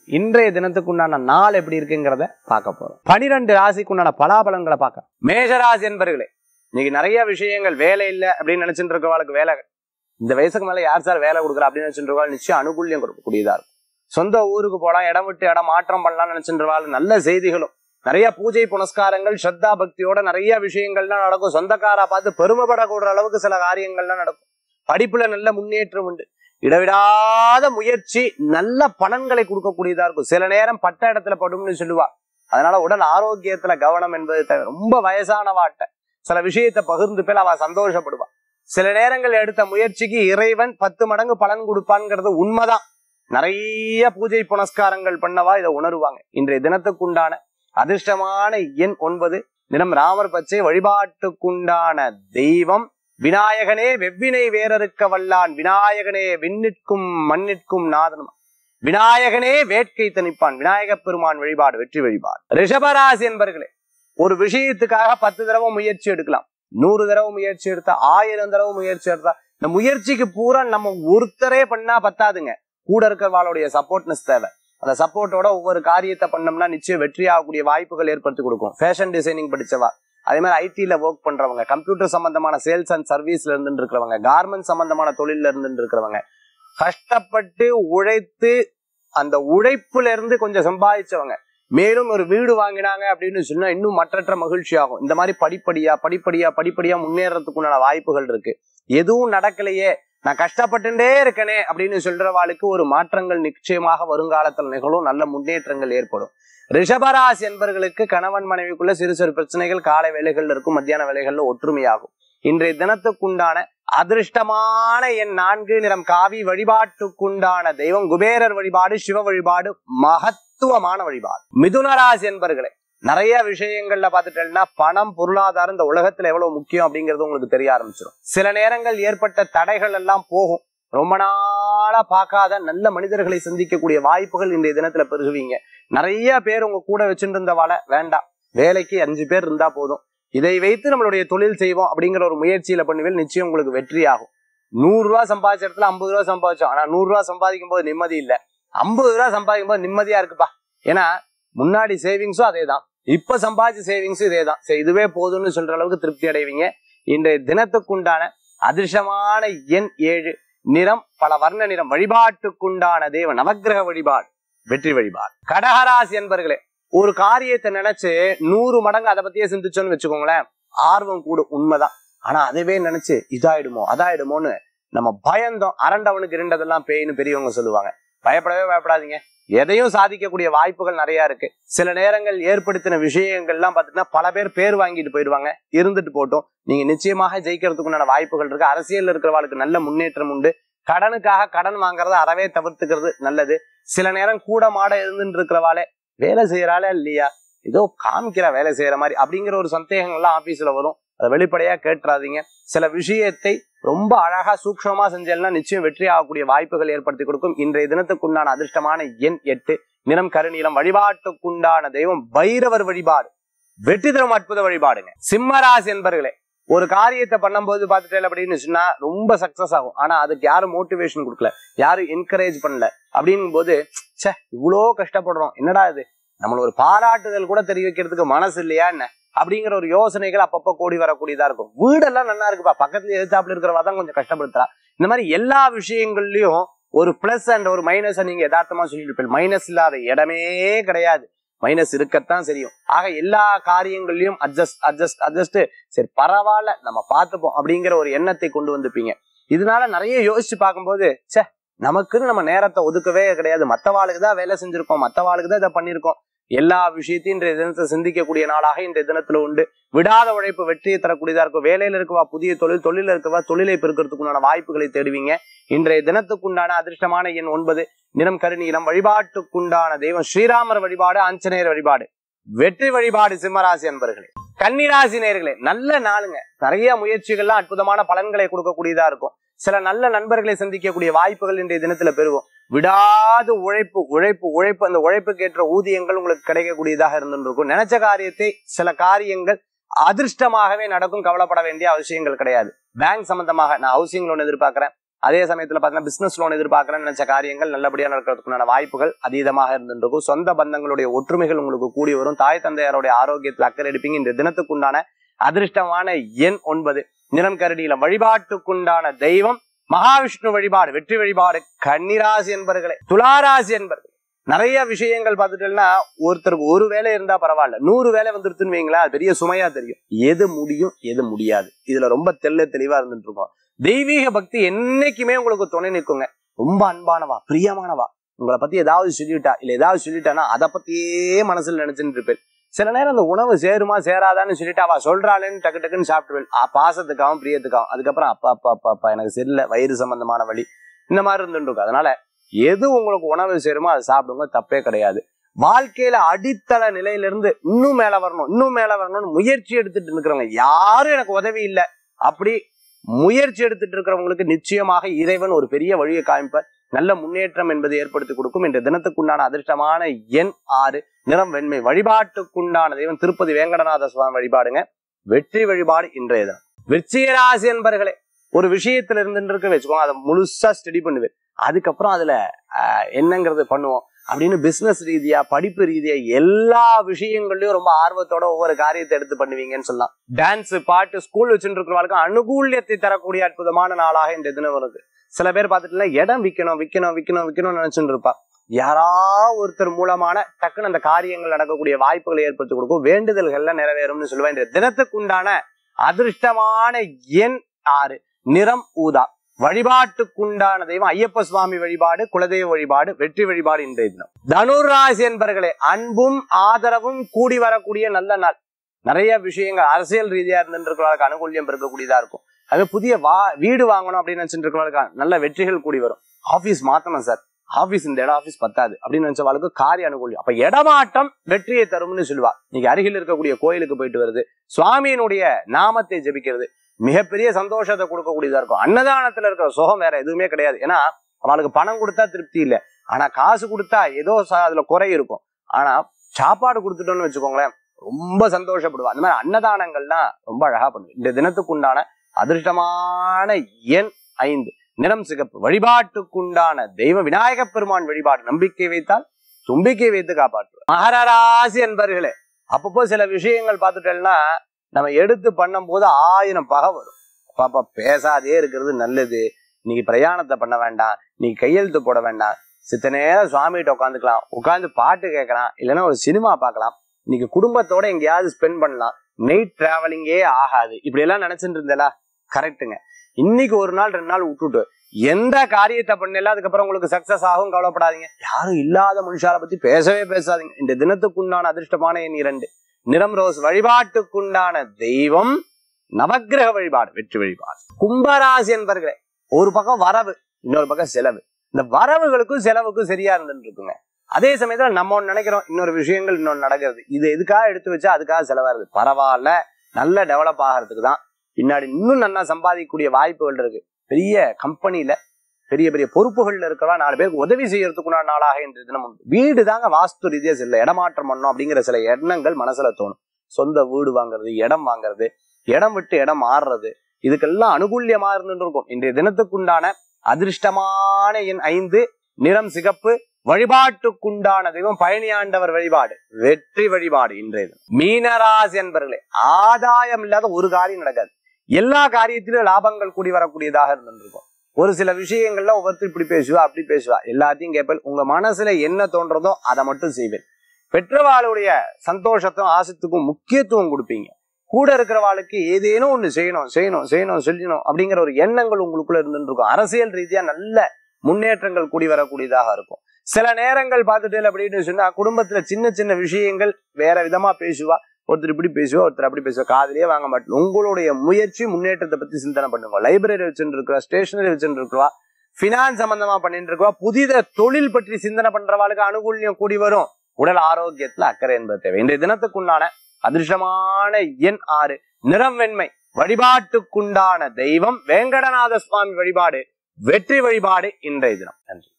இன்றைய தினத்துக்குண்டான நாள் எப்படி இருக்குங்கிறத பார்க்க போறோம் பனிரெண்டு ராசிக்குண்டான பலாபலன்களை பார்க்க மேஷராசி என்பர்களே இன்னைக்கு நிறைய விஷயங்கள் வேலை இல்லை அப்படின்னு நினைச்சிட்டு இருக்கவாளுக்கு வேலை இந்த வயசுக்கு மேல யார் சார் வேலை கொடுக்குறா அப்படின்னு நினைச்சிட்டு இருக்கவாள் நிச்சயம் அனுகூல்யம் கொடுக்கக்கூடியதா இருக்கும் சொந்த ஊருக்கு போலாம் இடம் விட்டு இடம் மாற்றம் பண்ணலாம்னு நினைச்சிட்டு இருக்கவாள் நல்ல செய்திகளும் நிறைய பூஜை புனஸ்காரங்கள் ஸ்ரத்தா பக்தியோட நிறைய விஷயங்கள்லாம் நடக்கும் சொந்தக்காரா பார்த்து பெருமைப்படக்கூடிய அளவுக்கு சில காரியங்கள்லாம் நடக்கும் படிப்புல நல்ல முன்னேற்றம் உண்டு இடைவிடாத முயற்சி நல்ல பலன்களை கொடுக்கக்கூடியதா இருக்கும் சில நேரம் பட்ட இடத்துல படும்னு சொல்லுவா அதனால உடல் ஆரோக்கியத்துல கவனம் என்பது தேவை. ரொம்ப வயசானவாட்ட சில விஷயத்தை பகிர்ந்து பேர் அவ சந்தோஷப்படுவா சில நேரங்கள் எடுத்த முயற்சிக்கு இறைவன் பத்து மடங்கு பலன் கொடுப்பான்ங்கிறது உண்மைதான் நிறைய பூஜை புனஸ்காரங்கள் பண்ணவா இதை உணருவாங்க இன்றைய தினத்துக்குண்டான அதிர்ஷ்டமான எண் ஒன்பது தினம் ராமர் பச்சை வழிபாட்டுக்குண்டான தெய்வம் விநாயகனே வெவ்வினை வேறறுக்க வல்லான் விநாயகனே விண்ணிற்கும் மண்ணிற்கும் நாதனும் விநாயகனே வேட்கை தணிப்பான் விநாயக பெருமான் வழிபாடு வெற்றி வழிபாடு ரிஷபராசி என்பர்களே ஒரு விஷயத்துக்காக பத்து தடவை முயற்சி எடுக்கலாம் நூறு தடவை முயற்சி எடுத்தா ஆயிரம் தடவை முயற்சி எடுத்தா இந்த முயற்சிக்கு பூரா நம்ம ஒருத்தரே பண்ணா பத்தாதுங்க கூட இருக்கிறவாளுடைய சப்போர்ட்னஸ் தேவை அந்த சப்போர்ட்டோட ஒவ்வொரு காரியத்தை பண்ணோம்னா நிச்சயம் வெற்றி ஆகக்கூடிய வாய்ப்புகள் ஏற்படுத்தி கொடுக்கும் ஃபேஷன் டிசைனிங் படிச்சவா அதே மாதிரி ஐடில ஒர்க் பண்றவங்க கம்ப்யூட்டர் சம்பந்தமான சேல்ஸ் அண்ட் சர்வீஸ்ல இருந்து இருக்கிறவங்க கார்மெண்ட் சம்பந்தமான தொழில இருந்து இருக்கிறவங்க கஷ்டப்பட்டு உழைத்து அந்த உழைப்புல இருந்து கொஞ்சம் சம்பாதிச்சவங்க மேலும் ஒரு வீடு வாங்கினாங்க அப்படின்னு சொன்னா இன்னும் மற்றற்ற மகிழ்ச்சி ஆகும் இந்த மாதிரி படிப்படியா படிப்படியா படிப்படியா முன்னேறதுக்குண்டான வாய்ப்புகள் இருக்கு எதுவும் நடக்கலையே நான் கஷ்டப்பட்டுட்டே இருக்கனே அப்படின்னு சொல்றவாளுக்கு ஒரு மாற்றங்கள் நிச்சயமாக வருங்காலத்தில் நிகழும் நல்ல முன்னேற்றங்கள் ஏற்படும் ரிஷபராசி என்பர்களுக்கு கணவன் மனைவிக்குள்ள சிறு சிறு பிரச்சனைகள் காலை வேலைகள்ல இருக்கும் மத்தியான வேலைகள்ல ஒற்றுமையாகும் இன்றைய தினத்துக்குண்டான அதிர்ஷ்டமான என் நான்கு நிறம் காவி வழிபாட்டுக்குண்டான தெய்வம் குபேரர் வழிபாடு சிவ வழிபாடு மகத்துவமான வழிபாடு மிதுனராசி என்பர்களே நிறைய விஷயங்கள்ல பார்த்துட்டேன்னா பணம் பொருளாதாரம் இந்த உலகத்துல எவ்வளவு முக்கியம் அப்படிங்கிறது உங்களுக்கு தெரிய ஆரம்பிச்சிடும் சில நேரங்கள் ஏற்பட்ட தடைகள் எல்லாம் போகும் ரொம்ப நாளா பார்க்காத நல்ல மனிதர்களை சந்திக்கக்கூடிய வாய்ப்புகள் இன்றைய தினத்துல பெருகுவீங்க நிறைய பேர் உங்க கூட வச்சுட்டு இருந்த வாழ வேண்டாம் வேலைக்கு அஞ்சு பேர் இருந்தா போதும் இதை வைத்து நம்மளுடைய தொழில் செய்வோம் அப்படிங்கிற ஒரு முயற்சியில பண்ணுவேல் நிச்சயம் உங்களுக்கு வெற்றி ஆகும் நூறு ரூபா சம்பாதிச்ச இடத்துல ஐம்பது ரூபா சம்பாதிச்சோம் ஆனா நூறு ரூபா சம்பாதிக்கும் போது நிம்மதி இல்ல ஐம்பது ரூபா சம்பாதிக்கும் போது நிம்மதியா இருக்குப்பா ஏன்னா முன்னாடி சேவிங்ஸும் அதே தான் இப்ப சம்பாதிச்ச சேவிங்ஸும் இதே தான் சரி இதுவே போதும்னு சொல்ற அளவுக்கு திருப்தி அடைவீங்க இன்றைய தினத்துக்குண்டான அதிர்ஷ்டமான எண் ஏழு நிறம் பல வர்ண நிறம் வழிபாட்டுக்குண்டான தேவ நவக்கிரக வழிபாடு வெற்றி வழிபாடு கடகராசி என்பர்களே ஒரு காரியத்தை நினைச்சு நூறு மடங்கு அதை பத்தியே சிந்திச்சோன்னு வச்சுக்கோங்களேன் ஆர்வம் கூடும் உண்மைதான் ஆனா அதுவே நினைச்சு இதாயிடுமோ அதாயிடுமோன்னு நம்ம பயந்தோம் அரண்டவனுக்கு இருண்டதெல்லாம் பேய்னு பெரியவங்க சொல்லுவாங்க பயப்படவே பயப்படாதீங்க எதையும் சாதிக்கக்கூடிய வாய்ப்புகள் நிறைய இருக்கு சில நேரங்கள் ஏற்படுத்தின விஷயங்கள்லாம் பாத்தீங்கன்னா பல பேர் பேர் வாங்கிட்டு போயிடுவாங்க இருந்துட்டு போட்டோம் நீங்க நிச்சயமாக ஜெயிக்கிறதுக்குண்டான வாய்ப்புகள் இருக்கு அரசியல் இருக்கிறவங்களுக்கு நல்ல முன்னேற்றம் உண்டு கடனுக்காக கடன் வாங்குறத அறவே தவிர்த்துக்கிறது நல்லது சில நேரம் கூட மாட இருந்துட்டு இருக்கிறவாளே வேலை செய்யறாளே இல்லையா ஏதோ காமிக்கிற வேலை செய்யற மாதிரி அப்படிங்கிற ஒரு சந்தேகங்கள்லாம் ஆபீஸ்ல வரும் அதை வெளிப்படையா கேட்டுறாதீங்க சில விஷயத்தை ரொம்ப அழகா சூக்ஷமா செஞ்சேன்னா நிச்சயம் வெற்றி ஆகக்கூடிய வாய்ப்புகள் ஏற்படுத்தி கொடுக்கும் இன்றைய தினத்துக்குண்டான அதிர்ஷ்டமான எண் எட்டு நிறம் கருநீலம் வழிபாட்டுக்குண்டான தெய்வம் பைரவர் வழிபாடு வெற்றி தரும் அற்புத வழிபாடுங்க சிம்மராசி என்பர்களே ஒரு காரியத்தை பண்ணும்போது பார்த்துட்டேன் அப்படின்னு சொன்னா ரொம்ப சக்சஸ் ஆகும் ஆனா அதுக்கு யாரும் மோட்டிவேஷன் கொடுக்கல யாரும் என்கரேஜ் பண்ணல அப்படிங்கும் போது ச்சே இவ்வளோ கஷ்டப்படுறோம் என்னடா இது நம்மள ஒரு பாராட்டுதல் கூட தெரிவிக்கிறதுக்கு மனசு இல்லையா என்ன அப்படிங்கிற ஒரு யோசனைகள் அப்பப்போ கூடி வரக்கூடியதா இருக்கும் வீடெல்லாம் நல்லா இருக்குப்பா பக்கத்துல எதிர்த்தாப்புல இருக்கிறவா தான் கொஞ்சம் கஷ்டப்படுத்துறா இந்த மாதிரி எல்லா விஷயங்கள்லயும் ஒரு பிளஸ் அண்ட் ஒரு மைனஸ் நீங்க யதார்த்தமா சொல்லிட்டு இருப்பீங்க மைனஸ் இல்லாத இடமே கிடையாது மைனஸ் இருக்கத்தான் தெரியும் ஆக எல்லா காரியங்கள்லயும் அட்ஜஸ்ட் அட்ஜஸ்ட் அட்ஜஸ்ட் சரி பரவாயில்ல நம்ம பார்த்துப்போம் அப்படிங்கிற ஒரு எண்ணத்தை கொண்டு வந்துப்பீங்க இதனால நிறைய யோசிச்சு பார்க்கும்போது ச்சே நமக்குன்னு நம்ம நேரத்தை ஒதுக்கவே கிடையாது மத்தவாளுக்கு தான் வேலை செஞ்சிருக்கோம் மத்தவாளுக்கு தான் இதை பண்ணியிருக்கோம் எல்லா விஷயத்தையும் இன்றைய தினத்தை சிந்திக்கக்கூடிய நாளாக இன்றைய தினத்துல உண்டு விடாத உழைப்பு வெற்றியை தரக்கூடியதா இருக்கும் வேலையில இருக்கவா புதிய தொழில் தொழில இருக்கவா தொழிலை பெருக்கிறதுக்குண்டான வாய்ப்புகளை தேடுவீங்க இன்றைய தினத்துக்குண்டான அதிர்ஷ்டமான எண் ஒன்பது நிறம் கருநீலம் வழிபாட்டுக்குண்டான தெய்வம் ஸ்ரீராமர் வழிபாடு ஆஞ்சநேயர் வழிபாடு வெற்றி வழிபாடு சிம்மராசி அன்பர்களே கன்னிராசி நேர்களே நல்ல நாளுங்க நிறைய முயற்சிகள்லாம் அற்புதமான பலன்களை கொடுக்கக்கூடியதா இருக்கும் சில நல்ல நண்பர்களை சந்திக்கக்கூடிய வாய்ப்புகள் இன்றைய தினத்துல பெருகும் விடாது உழைப்பு உழைப்பு உழைப்பு அந்த உழைப்புக்கு ஏற்ற ஊதியங்கள் உங்களுக்கு கிடைக்கக்கூடியதாக இருந்துருக்கும் நினைச்ச காரியத்தை சில காரியங்கள் அதிர்ஷ்டமாகவே நடக்கும் கவலைப்பட வேண்டிய அவசியங்கள் கிடையாது பேங்க் சம்பந்தமாக நான் ஹவுசிங் லோன் எதிர்பார்க்கிறேன் அதே சமயத்துல பாத்தீங்கன்னா பிசினஸ் லோன் எதிர்பார்க்கறேன்னு நினைச்ச காரியங்கள் நல்லபடியா நடக்கிறதுக்குண்டான வாய்ப்புகள் அதீதமாக இருந்துருக்கும் சொந்த பந்தங்களுடைய ஒற்றுமைகள் உங்களுக்கு கூடி வரும் தாய் தந்தையாருடைய ஆரோக்கியத்தில் அக்கறை எடுப்பீங்க இந்த தினத்துக்குண்டான அதிர்ஷ்டமான எண் ஒன்பது நிறம் கரடியில வழிபாட்டுக்குண்டான தெய்வம் மகாவிஷ்ணு வழிபாடு வெற்றி வழிபாடு கன்னிராசி என்பர்களே துளாராசி என்பர்கள் நிறைய விஷயங்கள் பார்த்துட்டோம்னா ஒருத்தருக்கு ஒரு வேலை இருந்தா பரவாயில்ல நூறு வேலை வந்துருச்சுன்னு வைங்களேன் அது பெரிய சுமையா தெரியும் எது முடியும் எது முடியாது இதுல ரொம்ப தெள்ள தெளிவா இருந்துட்டு இருக்கோம் தெய்வீக பக்தி என்னைக்குமே உங்களுக்கு துணை நிற்குங்க ரொம்ப அன்பானவா பிரியமானவா உங்களை பத்தி ஏதாவது சொல்லிவிட்டா இல்ல ஏதாவது சொல்லிட்டானா அதை பத்தியே மனசுல நினைச்சுட்டு இருப்பேன் சில நேரம் அந்த உணவு சேருமா சேராதான்னு சொல்லிட்டு அவ சொல்றாளேன்னு டக்கு டக்குன்னு சாப்பிட்டுவேன் ஆ, பாசத்துக்காகவும் பிரியத்துக்காகவும் அதுக்கப்புறம் அப்பா அப்பா அப்பா அப்பா எனக்கு சரியில்லை வயிறு சம்பந்தமான வழி இந்த மாதிரி இருந்துட்டு இருக்கும் அதனால எது உங்களுக்கு உணவு சேருமோ அதை சாப்பிடுங்க தப்பே கிடையாது வாழ்க்கையில அடித்தள நிலையிலிருந்து இன்னும் மேல வரணும் இன்னும் மேல வரணும்னு முயற்சி எடுத்துட்டு இருக்கிறவங்க யாரும் எனக்கு உதவி இல்லை அப்படி முயற்சி எடுத்துட்டு இருக்கிறவங்களுக்கு நிச்சயமாக இறைவன் ஒரு பெரிய வழியை காமிப்பார் நல்ல முன்னேற்றம் என்பதை ஏற்படுத்தி கொடுக்கும் இந்த தினத்துக்குண்டான அதிர்ஷ்டமான எண் ஆறு நிறம் வெண்மை வழிபாட்டுக்குண்டான தெய்வம் திருப்பதி வேங்கடநாத சுவாமி வழிபாடுங்க வெற்றி வழிபாடு இன்றைய தினம் விருச்சிகராசி என்பர்களே ஒரு விஷயத்துல இருந்துட்டு இருக்க வச்சுக்கோங்க அதை முழுசா ஸ்டடி பண்ணுவேன் அதுக்கப்புறம் அதுல ஆஹ், என்னங்கிறது பண்ணுவோம் அப்படின்னு பிசினஸ் ரீதியா படிப்பு ரீதியா எல்லா விஷயங்கள்லயும் ரொம்ப ஆர்வத்தோட ஒவ்வொரு காரியத்தை எடுத்து பண்ணுவீங்கன்னு சொல்லலாம் டான்ஸ் பாட்டு ஸ்கூல் வச்சுட்டு இருக்கிறவர்களுக்கு அனுகூல்யத்தை தரக்கூடிய அற்புதமான நாளாக இந்த தினம் வருது சில பேர் பார்த்துட்டுல இடம் விற்கணும் விற்கணும் விற்கணும் விற்கணும்னு நினைச்சுட்டு இருப்பா யாரா ஒருத்தர் மூலமான டக்குன்னு அந்த காரியங்கள் நடக்கக்கூடிய வாய்ப்புகளை ஏற்படுத்தி கொடுக்கும் வேண்டுதல்கள்ல நிறைவேறும்னு சொல்லுவேன் இந்த தினத்துக்குண்டான அதிர்ஷ்டமான எண் ஆறு நிறம் ஊதா வழிபாட்டுக்குண்டான தெய்வம் ஐயப்ப சுவாமி வழிபாடு குலதெய்வ வழிபாடு வெற்றி வழிபாடு இன்றைய தினம் தனுராசி என்பர்களே அன்பும் ஆதரவும் கூடி வரக்கூடிய நல்ல நாள் நிறைய விஷயங்கள் அரசியல் ரீதியா இருந்துருக்கிறவர்களுக்கு அனுகூல்யம் இருக்கக்கூடியதா இருக்கும் அது புதிய வா வீடு வாங்கணும் அப்படின்னு நினைச்சிட்டு இருக்கிறவர்களுக்கு நல்ல வெற்றிகள் கூடி வரும் ஆபீஸ் மாத்தணும் சார் ஆபீஸ் இந்த இடம் ஆபீஸ் பத்தாது அப்படின்னு நினைச்சவாளுக்கு காரிய அனுகூல்யம் அப்ப இடமாட்டம் வெற்றியை தரும்னு சொல்லுவா நீங்க அருகில் இருக்கக்கூடிய கோயிலுக்கு போயிட்டு வருது சுவாமியினுடைய நாமத்தை ஜெபிக்கிறது மிகப்பெரிய சந்தோஷத்தை கொடுக்கக்கூடியதா இருக்கும் அன்னதானத்துல இருக்கிற சுகம் வேற எதுவுமே கிடையாது ஏன்னா அவளுக்கு பணம் கொடுத்தா திருப்தி இல்லை ஆனா காசு கொடுத்தா ஏதோ ச- அதுல குறை இருக்கும் ஆனா சாப்பாடு கொடுத்துட்டோம்னு வச்சுக்கோங்களேன் ரொம்ப சந்தோஷப்படுவா அந்த மாதிரி அன்னதானங்கள்லாம் ரொம்ப அழகா பண்ணுது இந்த தினத்துக்குண்டான அதிர்ஷ்டமான எண் ஐந்து நிறம் சிகப்பு வழிபாட்டுக்குண்டான தெய்வ விநாயக பெருமான் வழிபாடு நம்பிக்கை வைத்தால் தும்பிக்கை வைத்து காப்பாற்றுவார் மகர ராசி என்பர்களே அப்பப்போ சில விஷயங்கள் பார்த்துட்டேன்னா நம்ம எடுத்து பண்ணும்போது ஆயிரம் பகை வரும் பாப்பா பேசாதே இருக்கிறது நல்லது இன்னைக்கு பிரயாணத்தை பண்ண வேண்டாம் நீ கையெழுத்து போட வேண்டாம் சித்த நேரம் சுவாமிகிட்ட உட்காந்துக்கலாம் உட்காந்து பாட்டு கேட்கலாம் இல்லைன்னா ஒரு சினிமா பார்க்கலாம் இன்னைக்கு குடும்பத்தோட எங்கேயாவது ஸ்பெண்ட் பண்ணலாம் நைட் டிராவலிங்கே ஆகாது இப்படி எல்லாம் நினைச்சிட்டு இருந்தேலா கரெக்ட்டுங்க இன்னைக்கு ஒரு நாள் ரெண்டு நாள் விட்டுட்டு எந்த காரியத்தை பண்ணல அதுக்கப்புறம் உங்களுக்கு சக்சஸ் ஆகும் கவலைப்படாதீங்க யாரும் இல்லாத மனுஷால பத்தி பேசவே பேசாதீங்க இந்த தினத்துக்குண்டான அதிர்ஷ்டமான எண் இரண்டு நிறம் ரோஸ் வழிபாட்டுக்குண்டான தெய்வம் நவக்கிரக வழிபாடு வெற்றி வழிபாடு கும்பராசி என்பர்களே ஒரு பக்கம் வரவு இன்னொரு பக்கம் செலவு இந்த வரவுகளுக்கும் செலவுக்கும் சரியா இருந்துட்டு இருக்குங்க அதே சமயத்துல நம்ம ஒண்ணு நினைக்கிறோம் இன்னொரு விஷயங்கள் இன்னொன்னு நடக்கிறது இது எதுக்காக எடுத்து வச்சா அதுக்காக செலவாகுது பரவாயில்ல நல்ல டெவலப் ஆகிறதுக்கு தான் பின்னாடி இன்னும் நல்லா சம்பாதிக்கக்கூடிய வாய்ப்புகள் இருக்கு பெரிய கம்பெனில பெரிய பெரிய பொறுப்புகள்ல இருக்கிறவா நாலு பேருக்கு உதவி செய்யறதுக்குண்டான நாளாக இன்றைய தினம் உண்டு வீடு தாங்க வாஸ்து ரீதியா சில இடமாற்றம் பண்ணணும் அப்படிங்கிற சில எண்ணங்கள் மனசுல தோணும் சொந்த வீடு வாங்குறது இடம் வாங்குறது இடம் விட்டு இடம் மாறுறது இதுக்கெல்லாம் அனுகூல்யமா இருந்துட்டு இருக்கும் இன்றைய தினத்துக்குண்டான அதிர்ஷ்டமான எண் ஐந்து நிறம் சிகப்பு வழிபாட்டுக்குண்டான தெய்வம் பழனியாண்டவர் வழிபாடு வெற்றி வழிபாடு இன்றைய தினம் மீனராசி என்பர்களே ஆதாயம் இல்லாத ஒரு காரியம் நடக்காது எல்லா காரியத்திலும் லாபங்கள் கூடி வரக்கூடியதாக இருந்துட்டு இருக்கும் ஒரு சில விஷயங்கள்ல ஒவ்வொருத்தர் இப்படி பேசுவா அப்படி பேசுவா எல்லாத்தையும் கேட்பேன் உங்க மனசுல என்ன தோன்றதோ அதை மட்டும் செய்வேன் பெற்றவாளுடைய சந்தோஷத்தும் ஆசத்துக்கும் முக்கியத்துவம் கொடுப்பீங்க கூட இருக்கிறவாளுக்கு ஏதேனும் ஒண்ணு செய்யணும் செய்யணும் செய்யணும் சொல்லணும் அப்படிங்கிற ஒரு எண்ணங்கள் உங்களுக்குள்ள இருந்துட்டு இருக்கும் அரசியல் ரீதியா நல்ல முன்னேற்றங்கள் கூடி வரக்கூடியதாக இருக்கும் சில நேரங்கள் பார்த்துட்டு அப்படின்னு சொன்னா குடும்பத்துல சின்ன சின்ன விஷயங்கள் வேற விதமா பேசுவா ஒருத்தர் இப்படி பேசுவா ஒருத்தர் அப்படி பேசுவா காதுலயே வாங்க மாட்டோம் உங்களுடைய முயற்சி முன்னேற்றத்தை பத்தி சிந்தனை பண்ணுங்க லைப்ரரி வச்சுட்டு இருக்கிறா ஸ்டேஷனரி வச்சுட்டு இருக்கிறவா பினான்ஸ் சம்பந்தமா பண்ணிட்டு இருக்கவா புதித தொழில் பற்றி சிந்தனை பண்றவாளுக்கு அனுகூல்யம் கூடி வரும் உடல் ஆரோக்கியத்துல அக்கறை என்பது தேவை இன்றைய தினத்துக்குண்டான அதிர்ஷ்டமான எண் ஆறு நிறம் வெண்மை வழிபாட்டுக்குண்டான தெய்வம் வேங்கடநாத சுவாமி வழிபாடு வெற்றி வழிபாடு இன்றைய தினம் நன்றி